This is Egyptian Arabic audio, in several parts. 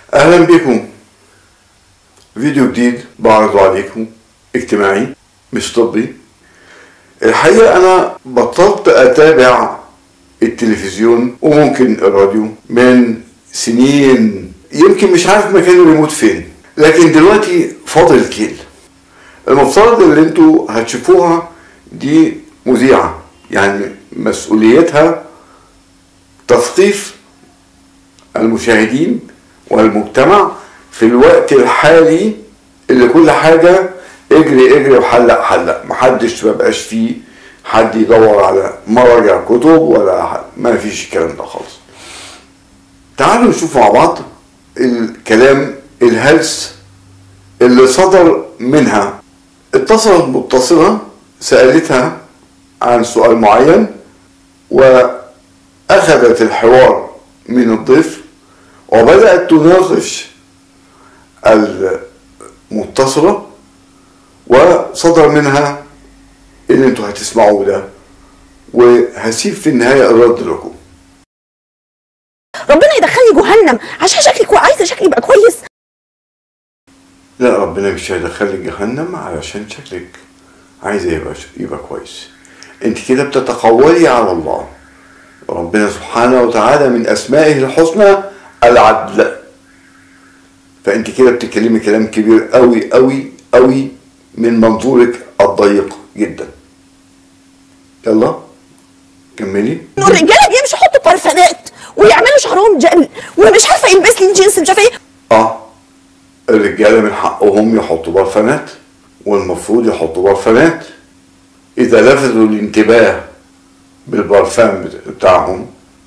اهلا بكم فيديو جديد بعرضه عليكم اجتماعي مش طبي الحقيقة انا بطلت اتابع التلفزيون وممكن الراديو من سنين يمكن مش عارف مكان الريموت فين لكن دلوقتي فاضل الكيل المفترض اللي انتوا هتشوفوها دي مذيعة يعني مسؤوليتها تثقيف المشاهدين والمجتمع في الوقت الحالي اللي كل حاجة اجري اجري وحلق حلق محدش مبقاش فيه حد يدور على مراجع كتب ولا حد. ما فيش الكلام ده خالص تعالوا نشوف مع بعض الكلام الهلس اللي صدر منها اتصلت متصلة سألتها عن سؤال معين وأخذت الحوار من الضيف وبدأت تناقش المتصلة وصدر منها اللي انتوا هتسمعوه ده وهسيب في النهاية الرد لكم ربنا يدخلني جهنم عشان شكلي كويس عايزه شكلي يبقى كويس لا ربنا مش هيدخلك جهنم علشان شكلك عايزة يبقى يبقى كويس انت كده بتتقولي على الله ربنا سبحانه وتعالى من اسمائه الحسنى العدل فانت كده بتتكلمي كلام كبير قوي قوي قوي من منظورك الضيق جدا يلا كملي الرجاله بيمشوا يحطوا بارفانات ويعملوا شعرهم جل ومش عارفه يلبس لي جينز مش عارفه ايه اه الرجاله من حقهم يحطوا برفانات والمفروض يحطوا برفانات اذا لفتوا الانتباه بالبرفان بت- بتاعهم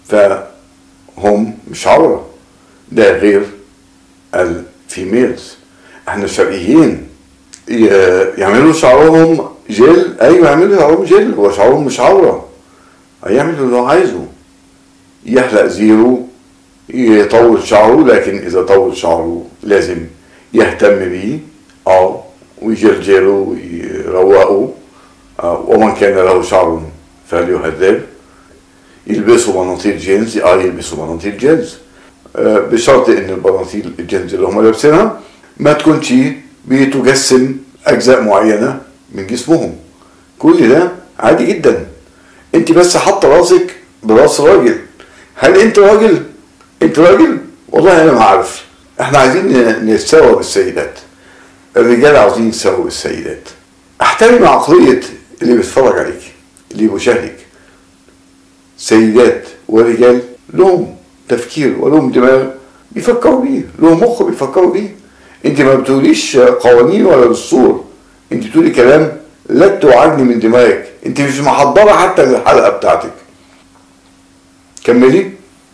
فهم مش عورة ده غير الفيميلز احنا شرقيين ي- يعملوا شعرهم جل ايوه يعملوا شعرهم جل هو شعرهم مش عورة هيعمل اللي هو عايزه يحلق زيرو يطول شعره لكن اذا طول شعره لازم يهتم بيه اه ويجلجله ويروقه آه ومن كان له شعر فليهذب يلبسوا بناطيل جينز اه يلبسوا بناطيل جينز آه بشرط ان البناطيل الجينز اللي هم لابسينها ما تكونش بتجسم اجزاء معينه من جسمهم كل ده عادي جدا انت بس حاطه راسك براس راجل هل انت راجل انت راجل والله انا ما عارف احنا عايزين ن- نتساوى بالسيدات الرجال عاوزين يتساووا بالسيدات احترم عقليه اللي بيتفرج عليك اللي بيشاهدك سيدات ورجال لهم تفكير ولهم دماغ بيفكروا بيه لهم مخ بيفكروا بيه انت ما بتقوليش قوانين ولا دستور انت بتقولي كلام لا توعجني من دماغك انت مش محضره حتى للحلقه بتاعتك كملي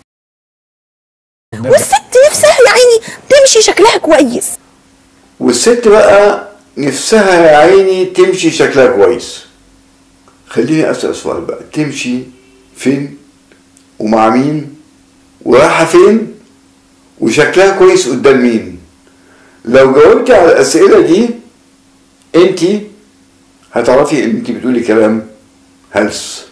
والست نفسها يا عيني تمشي شكلها كويس والست بقى نفسها يا عيني تمشي شكلها كويس خليني اسال سؤال بقى تمشي فين ومع مين ورايحه فين وشكلها كويس قدام مين لو جاوبتي على الاسئله دي انت هتعرفي ان انت بتقولي كلام هلس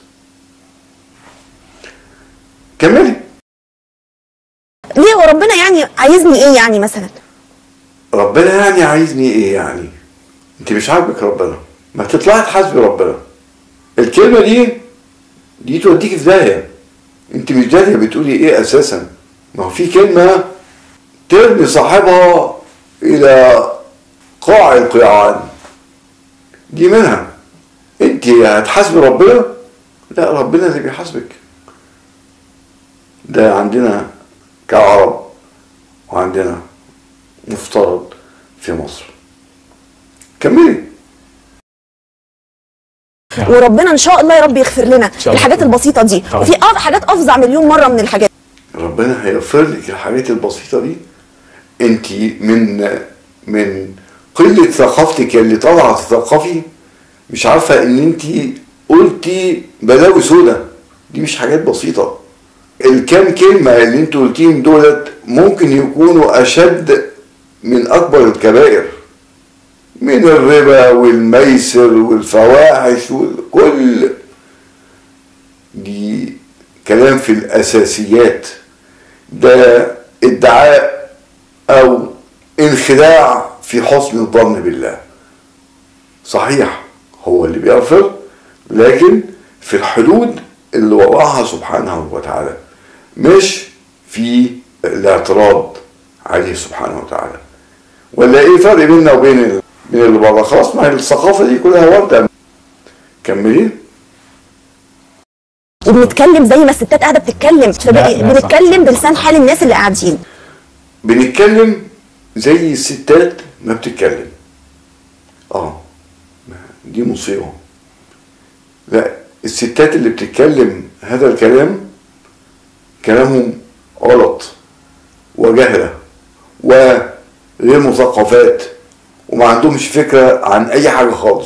كملي ليه وربنا يعني عايزني ايه يعني مثلا ربنا يعني عايزني ايه يعني انت مش عاجبك ربنا ما تطلعي تحاسبي ربنا الكلمه دي دي توديكي في داهيه انت مش داهيه بتقولي ايه اساسا ما هو في كلمه ترمي صاحبها الى قاع القيعان دي منها انت هتحاسبي ربنا لا ربنا اللي بيحاسبك ده عندنا كعرب وعندنا مفترض في مصر كملي وربنا ان شاء الله يا رب يغفر لنا شاء الله. الحاجات البسيطه دي طبعا. وفي أف- حاجات افظع مليون مره من الحاجات ربنا هيغفر لك الحاجات البسيطة دي انت من من قلة ثقافتك اللي طالعة تثقفي مش عارفة ان انت قلتي بلاوي سودا دي مش حاجات بسيطة الكام كلمة اللي انت قلتيهم دولت ممكن يكونوا اشد من اكبر الكبائر من الربا والميسر والفواحش وكل دي كلام في الأساسيات ده ادعاء او انخداع في حسن الظن بالله صحيح هو اللي بيغفر لكن في الحدود اللي وضعها سبحانه وتعالى مش في الاعتراض عليه سبحانه وتعالى ولا ايه الفرق بيننا وبين ال- بين اللي بره خلاص ما هي الثقافه دي كلها وارده كملي وبنتكلم زي ما الستات قاعده بتتكلم لا، فبقى لا، صح. بنتكلم بلسان حال الناس اللي قاعدين بنتكلم زي الستات ما بتتكلم اه ما- دي مصيبه لا الستات اللي بتتكلم هذا الكلام كلامهم غلط وجهله وغير مثقفات وما عندهمش فكره عن اي حاجه خالص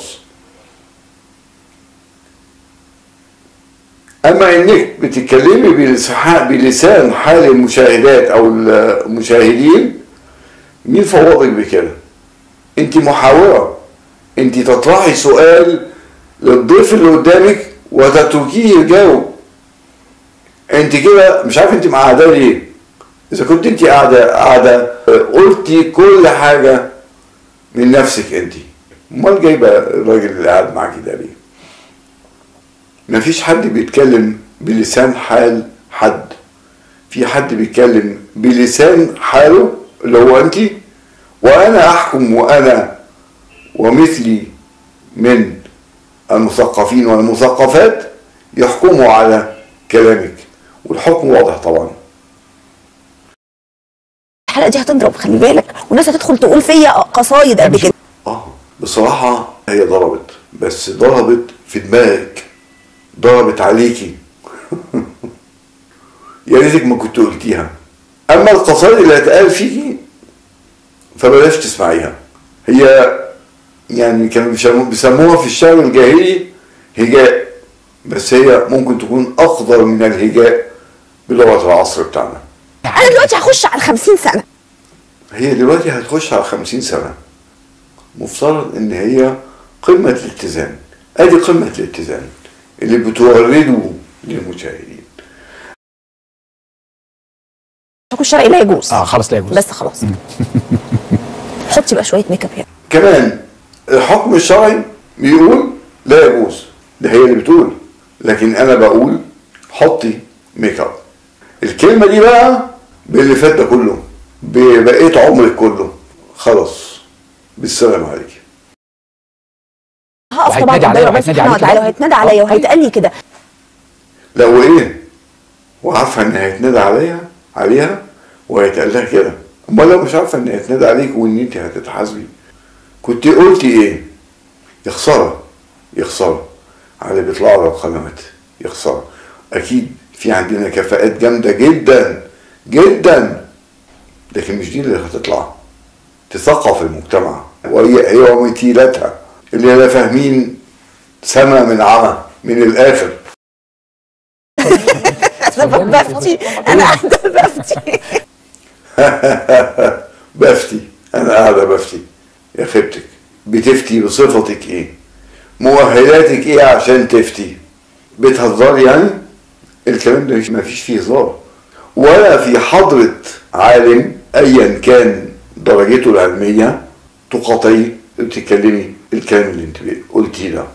اما انك بتتكلمي بلسح- بلسان حال المشاهدات او المشاهدين مين فوضك بكده انت محاوره انت تطرحي سؤال للضيف اللي قدامك وتتركيه يجاوب انت كده مش عارف انت قاعده ليه اذا كنت انت قاعده قاعده قلتي كل حاجه من نفسك انت امال جايبه الراجل اللي قاعد معاكي ده ليه مفيش حد بيتكلم بلسان حال حد في حد بيتكلم بلسان حاله اللي هو انت وانا احكم وانا ومثلي من المثقفين والمثقفات يحكموا على كلامك والحكم واضح طبعا الحلقه دي هتضرب خلي بالك والناس هتدخل تقول فيا قصايد قد كده اه بصراحة هي ضربت بس ضربت في دماغك ضربت عليكي يا ريتك ما كنت قلتيها اما القصائد اللي هتقال فيكي فبلاش تسمعيها هي يعني كانوا بيسمو- بيسموها في الشعر الجاهلي هجاء بس هي ممكن تكون اخضر من الهجاء بلغة العصر بتاعنا انا دلوقتي هخش على 50 سنه هي دلوقتي هتخش على خمسين سنة مفترض ان هي قمة الاتزان ادي قمة الاتزان اللي بتورده للمشاهدين الحكم الشرعي لا يجوز اه خلاص لا يجوز بس خلاص حطي بقى شويه ميك اب هنا كمان الحكم الشرعي بيقول لا يجوز ده هي اللي بتقول لكن انا بقول حطي ميك اب الكلمة دي بقى باللي فات ده كله ببقية عمرك كله خلاص بالسلام عليك هقف طبعا وهيتنادي قدام عليا ربنا وهيتنادي سبحانه عليك وتعالى بقى. وهيتنادى عليا وهيتقال لي كده لا وايه وعارفه ان هيتنادى عليها عليها وهيتقال لها كده امال لو مش عارفه ان هيتنادى عليك وان انت هتتحاسبي كنت قلتي ايه يا خساره يا خساره على اللي بيطلعوا على القنوات يا خساره اكيد في عندنا كفاءات جامده جدا جدا لكن مش دي اللي هتطلع تثقف المجتمع وهي هي ومثيلاتها اللي لا فاهمين سما من عمى من الاخر انا بفتي انا قاعده بفتي بفتي انا قاعده بفتي يا خيبتك بتفتي بصفتك ايه مؤهلاتك ايه عشان تفتي بتهزري يعني الكلام ده ما فيش فيه هزار ولا في حضرة عالم ايا كان درجته العلمية تقاطعي بتتكلمي الكلام اللي انت قلتيه ده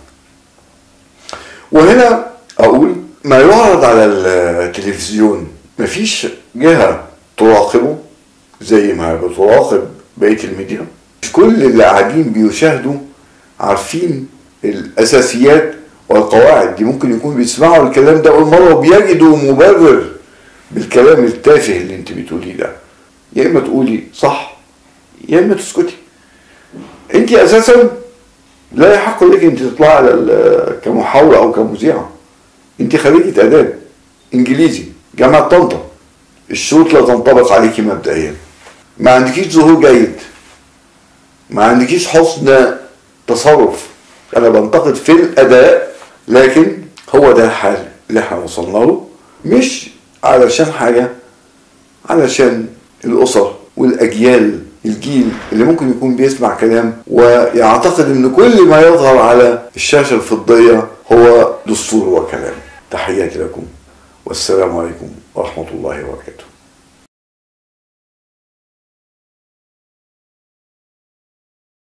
وهنا اقول ما يعرض على التلفزيون مفيش جهة تراقبه زي ما بتراقب بقية الميديا مش كل اللي قاعدين بيشاهدوا عارفين الاساسيات والقواعد دي ممكن يكون بيسمعوا الكلام ده اول مره وبيجدوا مبرر بالكلام التافه اللي انت بتقوليه ده يا اما تقولي صح يا اما تسكتي انت اساسا لا يحق لك انت تطلعي على ال- كمحاورة او كمذيعة انت خريجة اداب انجليزي جامعة طنطا الشروط لا تنطبق عليكي مبدئيا ما عندكيش ظهور جيد ما عندكيش حسن تصرف انا بنتقد في الاداء لكن هو ده الحال اللي احنا وصلنا له مش علشان حاجة علشان الأسر والأجيال الجيل اللي ممكن يكون بيسمع كلام ويعتقد ان كل ما يظهر على الشاشة الفضية هو دستور وكلام تحياتي لكم والسلام عليكم ورحمة الله وبركاته